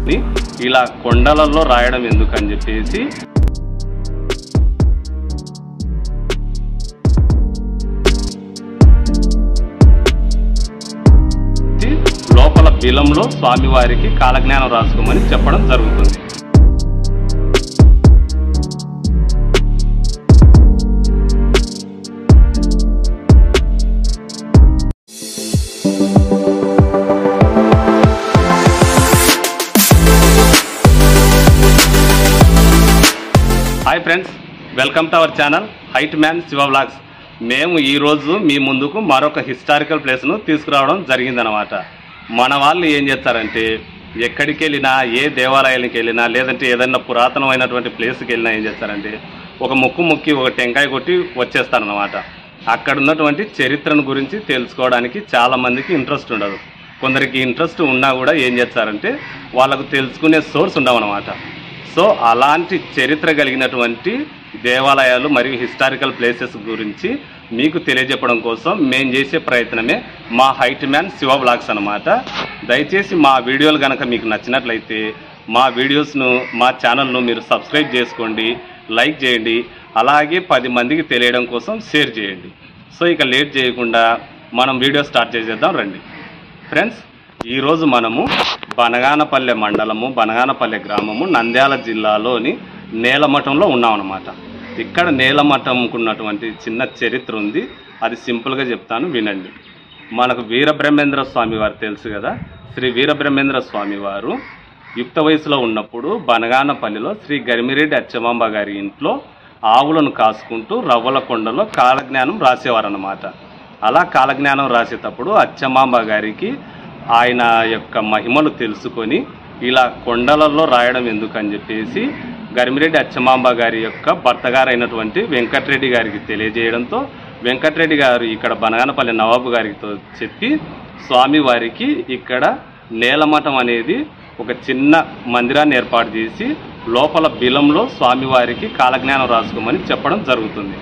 ఇలా కొండలలో రాయడం ఎందుకని చెప్పేసి లోపల బిలంలో స్వామివారికి కాలజ్ఞానం రాసుకోమని చెప్పడం జరుగుతుంది hi friends welcome to our channel height man Shiva blogs మేము ఈరోజు మీ ముందుకు మరొక హిస్టారికల్ ప్లేస్ను తీసుకురావడం జరిగిందనమాట మన వాళ్ళు ఏం చేస్తారంటే ఎక్కడికి వెళ్ళినా ఏ దేవాలయానికి వెళ్ళినా లేదంటే ఏదైనా పురాతనమైనటువంటి ప్లేస్కి వెళ్ళినా ఏం చేస్తారంటే ఒక ముక్కు ముక్కి ఒక టెంకాయ కొట్టి వచ్చేస్తారనమాట అక్కడ ఉన్నటువంటి చరిత్రను గురించి తెలుసుకోవడానికి చాలామందికి ఇంట్రెస్ట్ ఉండదు కొందరికి ఇంట్రెస్ట్ ఉన్నా కూడా ఏం చేస్తారంటే వాళ్ళకు తెలుసుకునే సోర్స్ ఉండవన్నమాట సో అలాంటి చరిత్ర కలిగినటువంటి దేవాలయాలు మరియు హిస్టారికల్ ప్లేసెస్ గురించి మీకు తెలియజెప్పడం కోసం మేము చేసే ప్రయత్నమే మా హైట్ మ్యాన్ శివ బ్లాగ్స్ అనమాట దయచేసి మా వీడియోలు కనుక మీకు నచ్చినట్లయితే మా వీడియోస్ను మా ఛానల్ను మీరు సబ్స్క్రైబ్ చేసుకోండి లైక్ చేయండి అలాగే పది మందికి తెలియడం కోసం షేర్ చేయండి సో ఇక లేట్ చేయకుండా మనం వీడియో స్టార్ట్ చేసేద్దాం రండి ఫ్రెండ్స్ ఈరోజు మనము బనగానపల్లె మండలము బనగానపల్లె గ్రామము నంద్యాల జిల్లాలోని నేలమఠంలో ఉన్నామన్నమాట ఇక్కడ నేలమఠంకు ఉన్నటువంటి చిన్న చరిత్ర ఉంది అది సింపుల్గా చెప్తాను వినండి మనకు వీరబ్రహ్మేంద్ర స్వామి వారు తెలుసు కదా శ్రీ వీరబ్రహ్మేంద్ర స్వామి వారు యుక్త వయసులో ఉన్నప్పుడు బనగానపల్లిలో శ్రీ గరిమిరెడ్డి అచ్చమాంబ గారి ఇంట్లో ఆవులను కాసుకుంటూ రవ్వల కొండలో కాలజ్ఞానం రాసేవారన్నమాట అలా కాలజ్ఞానం రాసేటప్పుడు అచ్చమాంబ గారికి ఆయన యొక్క మహిమలు తెలుసుకొని ఇలా కొండలలో రాయడం ఎందుకని చెప్పేసి గరిమిరెడ్డి అచ్చమాంబ గారి యొక్క భర్త గారైనటువంటి వెంకటరెడ్డి గారికి తెలియజేయడంతో వెంకటరెడ్డి గారు ఇక్కడ బనగానపల్లి నవాబు గారితో చెప్పి స్వామివారికి ఇక్కడ నేలమఠం అనేది ఒక చిన్న మందిరాన్ని ఏర్పాటు చేసి లోపల బిలంలో స్వామివారికి కాలజ్ఞానం రాసుకోమని చెప్పడం జరుగుతుంది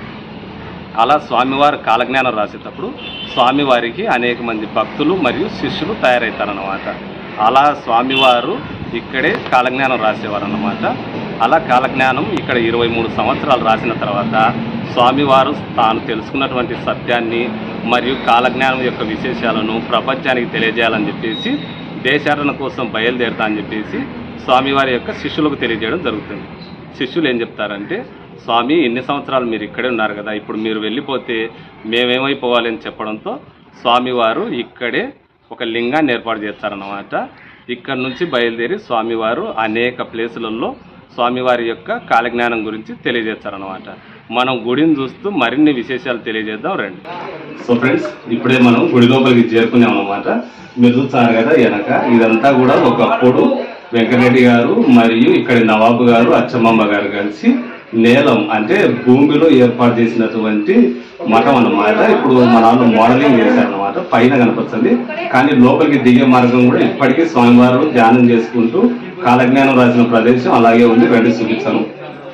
అలా స్వామివారు కాలజ్ఞానం రాసేటప్పుడు స్వామివారికి అనేక మంది భక్తులు మరియు శిష్యులు తయారవుతారన్నమాట అలా స్వామివారు ఇక్కడే కాలజ్ఞానం రాసేవారన్నమాట అలా కాలజ్ఞానం ఇక్కడ ఇరవై మూడు సంవత్సరాలు రాసిన తర్వాత స్వామివారు తాను తెలుసుకున్నటువంటి సత్యాన్ని మరియు కాలజ్ఞానం యొక్క విశేషాలను ప్రపంచానికి తెలియజేయాలని చెప్పేసి దేశాటన కోసం బయలుదేరుతా అని చెప్పేసి స్వామివారి యొక్క శిష్యులకు తెలియజేయడం జరుగుతుంది శిష్యులు ఏం చెప్తారంటే స్వామి ఎన్ని సంవత్సరాలు మీరు ఇక్కడే ఉన్నారు కదా ఇప్పుడు మీరు వెళ్ళిపోతే మేమేమైపోవాలి అని చెప్పడంతో స్వామివారు ఇక్కడే ఒక లింగాన్ని ఏర్పాటు చేస్తారన్నమాట ఇక్కడ నుంచి బయలుదేరి స్వామివారు అనేక ప్లేసులలో స్వామివారి యొక్క కాలజ్ఞానం గురించి తెలియజేస్తారన్నమాట మనం గుడిని చూస్తూ మరిన్ని విశేషాలు తెలియజేద్దాం రండి సో ఫ్రెండ్స్ ఇప్పుడే మనం గుడి లోపలికి చేరుకున్నాం అన్నమాట మీరు చూస్తారు కదా వెనక ఇదంతా కూడా ఒకప్పుడు వెంకటరెడ్డి గారు మరియు ఇక్కడ నవాబు గారు అచ్చమ్మమ్మ గారు కలిసి నేలం అంటే భూమిలో ఏర్పాటు చేసినటువంటి మఠం అన్నమాట ఇప్పుడు మన వాళ్ళు మోడలింగ్ చేశారన్నమాట పైన కనపడుతుంది కానీ లోపలికి దిగే మార్గం కూడా ఇప్పటికీ స్వామివారు ధ్యానం చేసుకుంటూ కాలజ్ఞానం రాసిన ప్రదేశం అలాగే ఉంది రండి చూపిస్తాను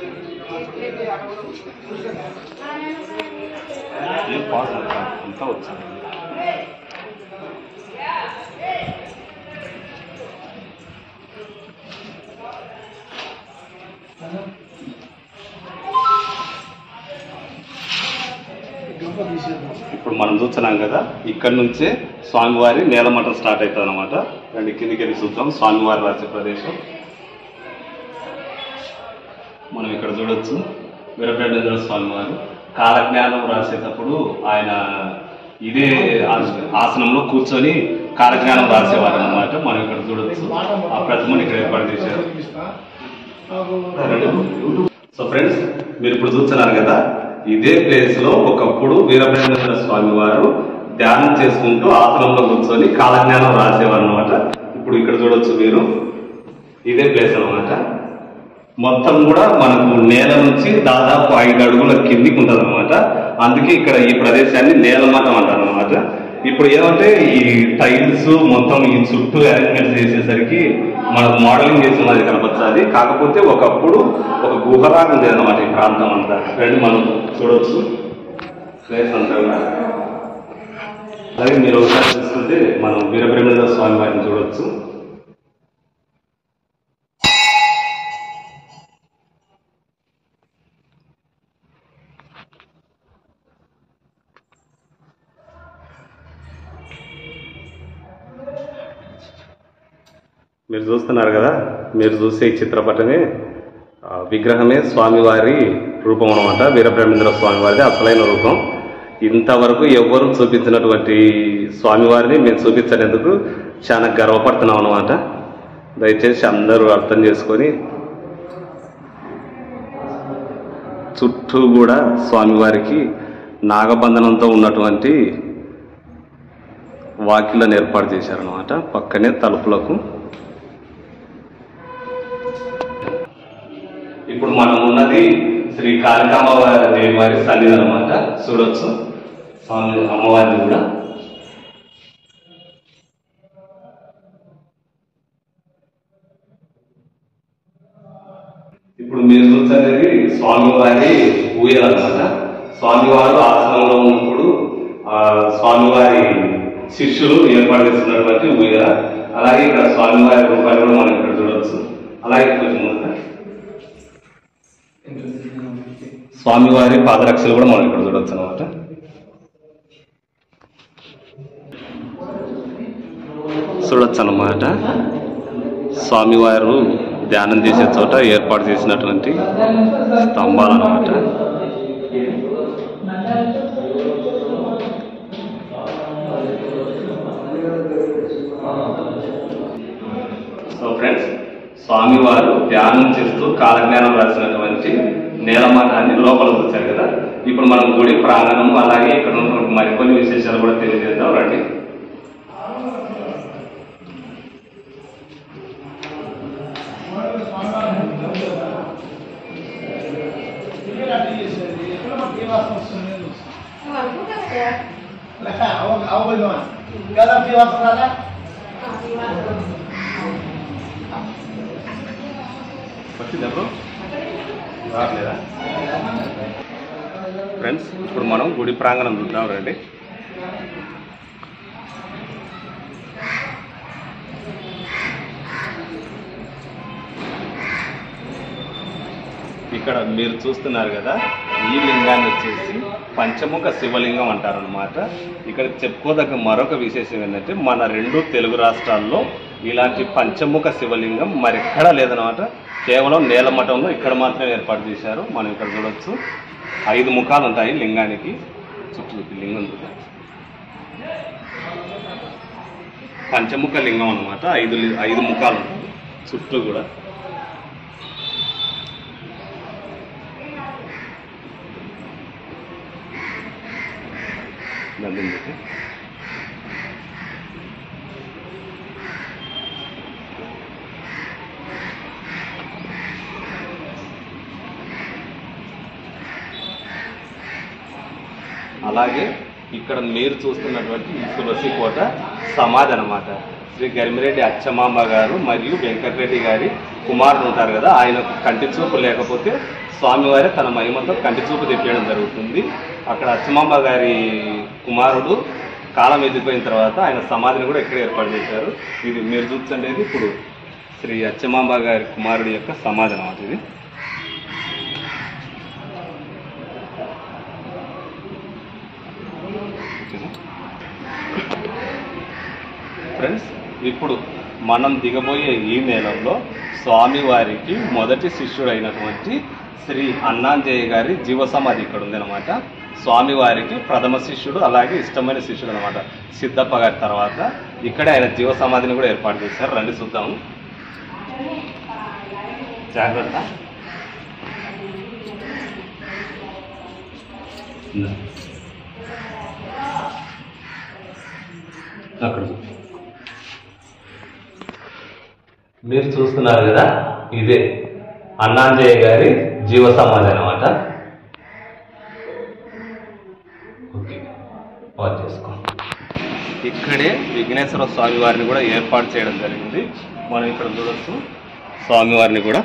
అంతా వచ్చింది ఇప్పుడు మనం చూస్తున్నాం కదా ఇక్కడ నుంచే స్వామివారి నేలమఠం స్టార్ట్ అవుతుంది అనమాట రెండు కిందికి వెళ్ళి చూద్దాం స్వామివారి రాసే ప్రదేశం మనం ఇక్కడ చూడొచ్చు వీరబ్రహ్మేంద్ర స్వామివారు కాలజ్ఞానం రాసేటప్పుడు ఆయన ఇదే ఆస- ఆసనంలో కూర్చొని కాలజ్ఞానం రాసేవారు అనమాట మనం ఇక్కడ చూడొచ్చు ఆ ప్రతిమను ఇక్కడ ఏర్పాటు చేశారు సో ఫ్రెండ్స్ మీరు ఇప్పుడు చూస్తున్నారు కదా ఇదే ప్లేస్ లో ఒకప్పుడు వీరబ్రహ్మేంద్ర స్వామి వారు ధ్యానం చేసుకుంటూ ఆసనంలో కూర్చొని కాలజ్ఞానం రాసేవారు అనమాట ఇప్పుడు ఇక్కడ చూడొచ్చు మీరు ఇదే ప్లేస్ అన్నమాట మొత్తం కూడా మనకు నేల నుంచి దాదాపు ఐదు అడుగుల కిందికి ఉంటుంది అనమాట అందుకే ఇక్కడ ఈ ప్రదేశాన్ని నేలమఠం అంటారు అనమాట ఇప్పుడు ఏమంటే ఈ టైల్స్ మొత్తం ఈ చుట్టూ అరేంజ్మెంట్ చేసేసరికి మనకు మోడలింగ్ చేసిన మాది కనపచ్చాది కాకపోతే ఒకప్పుడు ఒక గుహలాగా ఉండేది అనమాట ఈ ప్రాంతం అంతా రండి మనం చూడొచ్చు ప్లేస్ అంతా కూడా అలాగే మీరు ఒకసారి చూస్తుంటే మనం వీరబ్రహ్మేంద్ర స్వామి వారిని చూడొచ్చు మీరు చూస్తున్నారు కదా మీరు చూసే ఈ చిత్రపటమే ఆ, విగ్రహమే స్వామివారి రూపం అనమాట వీరబ్రహ్మేంద్ర స్వామివారిది అసలైన రూపం ఇంతవరకు ఎవ్వరూ చూపించినటువంటి స్వామివారిని మేము చూపించనేందుకు చాలా గర్వపడుతున్నాం అనమాట దయచేసి అందరూ అర్థం చేసుకొని చుట్టూ కూడా స్వామివారికి నాగబంధనంతో ఉన్నటువంటి వాకిలను ఏర్పాటు చేశారనమాట పక్కనే తలుపులకు ఇప్పుడు మనం ఉన్నది శ్రీ కాళికామ్మవారి దేవి వారి సన్నిధి అనమాట చూడొచ్చు స్వామి అమ్మవారిని కూడా ఇప్పుడు మీరు చూసేది స్వామివారి ఊయల అనమాట స్వామివారు ఆశ్రమంలో ఉన్నప్పుడు ఆ స్వామివారి శిష్యులు ఏర్పాటు చేస్తున్నటువంటి ఊయల అలాగే ఇక్కడ స్వామివారి రూపాయలు కూడా మనం ఇక్కడ చూడవచ్చు అలాగే కొంచెం ముందుగా స్వామివారి పాదరక్షలు కూడా మనం ఇక్కడ చూడవచ్చు అనమాట చూడొచ్చు అనమాట స్వామివారు ధ్యానం చేసే చోట ఏర్పాటు చేసినటువంటి స్తంభాలు అనమాట సో ఫ్రెండ్స్ స్వామివారు ధ్యానం చేస్తూ కాలజ్ఞానం రాసినటువంటి నేలమాటాన్ని లోపల వచ్చారు కదా ఇప్పుడు మనం గుడి ప్రాంగణం అలాగే ఇక్కడ ఉన్నటువంటి మరికొన్ని విశేషాలు కూడా తెలియజేద్దాం రండి వచ్చిందా రావట్లేదా ఫ్రెండ్స్ ఇప్పుడు మనం గుడి ప్రాంగణం చూద్దాం రండి ఇక్కడ మీరు చూస్తున్నారు కదా ఈ లింగాన్ని వచ్చేసి పంచముఖ శివలింగం అంటారనమాట ఇక్కడ చెప్పుకోదగ్గ మరొక విశేషం ఏంటంటే మన రెండు తెలుగు రాష్ట్రాల్లో ఇలాంటి పంచముఖ శివలింగం మరెక్కడా లేదనమాట కేవలం నేలమఠంలో ఇక్కడ మాత్రమే ఏర్పాటు చేశారు మనం ఇక్కడ చూడొచ్చు ఐదు ముఖాలు ఉంటాయి లింగానికి చుట్టూ ఈ లింగం చూద్దాం. పంచముఖ లింగం అనమాట ఐదు లి- ఐదు ముఖాలు ఉంటాయి చుట్టూ కూడా దండం పెట్టి అలాగే ఇక్కడ మీరు చూస్తున్నటువంటి ఈ తులసి కోట సమాధి అనమాట శ్రీ గరిమిరెడ్డి అచ్చమాంబ గారు మరియు వెంకటరెడ్డి గారి కుమారుడు ఉంటారు కదా ఆయన కంటి చూపు లేకపోతే స్వామివారే తన మహిమతో కంటి చూపు తెప్పేయడం జరుగుతుంది అక్కడ అచ్చమాంబ గారి కుమారుడు కాలం ఎదిగిపోయిన తర్వాత ఆయన సమాధిని కూడా ఇక్కడ ఏర్పాటు చేశారు ఇది మీరు చూస్తుండేది ఇప్పుడు శ్రీ అచ్చమాంబ గారి కుమారుడి యొక్క సమాధి అన్నమాట ఇది ఫ్రెండ్స్ ఇప్పుడు మనం దిగబోయే ఈ నేలంలో స్వామివారికి మొదటి శిష్యుడైనటువంటి శ్రీ అన్నాంజయ్య గారి జీవ సమాధి ఇక్కడ ఉందన్నమాట స్వామివారికి ప్రథమ శిష్యుడు అలాగే ఇష్టమైన శిష్యుడు అనమాట సిద్ధప్ప గారి తర్వాత ఇక్కడే ఆయన జీవ సమాధిని కూడా ఏర్పాటు చేశారు రండి చూద్దాము జాగ్రత్త ఇందా. అక్కడ చూడు. మీరు చూస్తున్నారు కదా ఇదే అన్నాంజయ్య గారి జీవ సమాధి అనమాట ఓకే పాజ్ చేసుకో ఇక్కడే విఘ్నేశ్వర స్వామి వారిని కూడా ఏర్పాటు చేయడం జరిగింది మనం ఇక్కడ చూడొచ్చు స్వామివారిని కూడా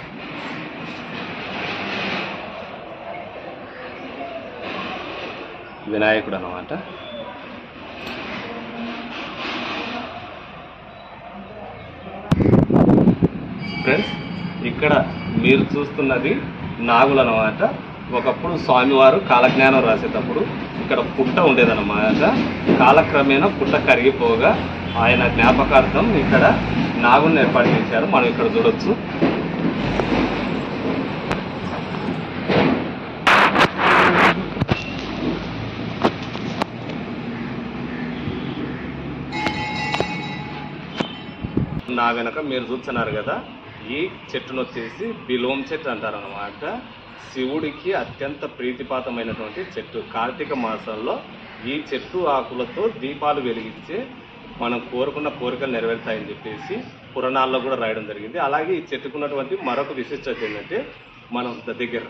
వినాయకుడు అనమాట ఫ్రెండ్స్ ఇక్కడ మీరు చూస్తున్నది నాగులు అనమాట ఒకప్పుడు స్వామివారు కాలజ్ఞానం రాసేటప్పుడు ఇక్కడ ఇక్కడ పుట్ట ఉండేదన్నమాట కాలక్రమేణా పుట్ట కరిగిపోగా ఆయన జ్ఞాపకార్థం ఇక్కడ నాగుని ఏర్పాటు చేశారు మనం ఇక్కడ చూడొచ్చు నా వెనక మీరు చూస్తున్నారు కదా ఈ చెట్టును వచ్చేసి బిలోం చెట్టు అంటారు అనమాట శివుడికి అత్యంత ప్రీతిపాతమైనటువంటి చెట్టు కార్తీక మాసంలో ఈ చెట్టు ఆకులతో దీపాలు వెలిగించి మనం కోరుకున్న కోరికలు నెరవేరుతాయని చెప్పేసి పురాణాల్లో కూడా రాయడం జరిగింది అలాగే ఈ చెట్టుకున్నటువంటి మరొక విశిష్టత ఏంటంటే మనం ద- దగ్గర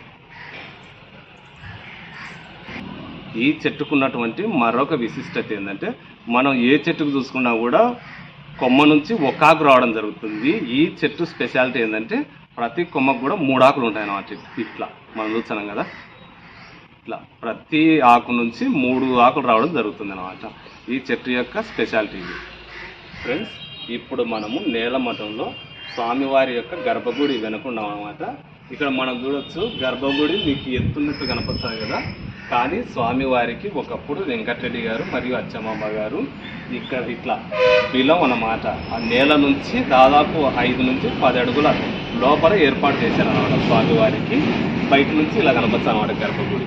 ఈ చెట్టుకున్నటువంటి మరొక విశిష్టత ఏంటంటే మనం ఏ చెట్టుకు చూసుకున్నా కూడా కొమ్మ నుంచి ఒక ఆకు రావడం జరుగుతుంది ఈ చెట్టు స్పెషాలిటీ ఏంటంటే ప్రతి కొమ్మకు కూడా మూడు ఆకులు ఉంటాయి అన్నమాట ఇట్లా మనం చూస్తున్నాం కదా ఇట్లా ప్రతి ఆకు నుంచి మూడు ఆకులు రావడం జరుగుతుంది అనమాట ఈ చెట్టు యొక్క స్పెషాలిటీ ఇది ఫ్రెండ్స్ ఇప్పుడు మనము నేలమఠంలో స్వామివారి యొక్క గర్భగుడి వెనుకున్నాం అనమాట ఇక్కడ మనం చూడొచ్చు గర్భగుడి మీకు ఎత్తున్నట్టు కనపడుతుంది కదా కానీ స్వామివారికి ఒకప్పుడు వెంకటరెడ్డి గారు మరియు అచ్చమ్మమ్మ గారు ఇక్కడ ఇట్లా బిలం అన్నమాట ఆ నేల నుంచి దాదాపు ఐదు నుంచి పది అడుగుల లోపల ఏర్పాటు చేశారు అనమాట స్వామివారికి బయట నుంచి ఇలా కనపడుతుంది అనమాట గర్భగుడి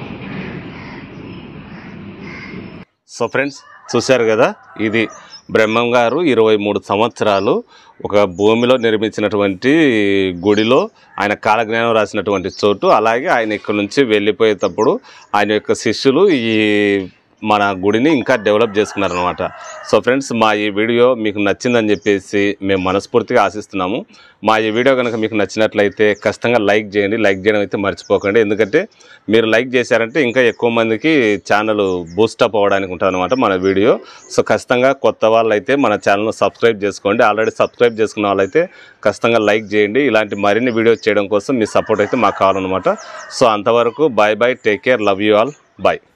సో ఫ్రెండ్స్ చూశారు కదా ఇది బ్రహ్మం గారు ఇరవై మూడు సంవత్సరాలు ఒక భూమిలో నిర్మించినటువంటి గుడిలో ఆయన కాలజ్ఞానం రాసినటువంటి చోటు అలాగే ఆయన ఇక్కడ నుంచి వెళ్ళిపోయేటప్పుడు ఆయన యొక్క శిష్యులు ఈ మన గుడిని ఇంకా డెవలప్ చేసుకున్నారనమాట సో ఫ్రెండ్స్ మా ఈ వీడియో మీకు నచ్చిందని చెప్పేసి మేము మనస్ఫూర్తిగా ఆశిస్తున్నాము మా ఈ వీడియో కనుక మీకు నచ్చినట్లయితే ఖచ్చితంగా లైక్ చేయండి లైక్ చేయడం అయితే మర్చిపోకండి ఎందుకంటే మీరు లైక్ చేశారంటే ఇంకా ఎక్కువ మందికి ఛానల్ బూస్టప్ అవ్వడానికి ఉంటుంది అనమాట మన వీడియో సో ఖచ్చితంగా కొత్త వాళ్ళైతే మన ఛానల్ను సబ్స్క్రైబ్ చేసుకోండి ఆల్రెడీ సబ్స్క్రైబ్ చేసుకున్న వాళ్ళైతే ఖచ్చితంగా లైక్ చేయండి ఇలాంటి మరిన్ని వీడియోస్ చేయడం కోసం మీ సపోర్ట్ అయితే మాకు కావాలన్నమాట సో అంతవరకు bye bye take care love you all bye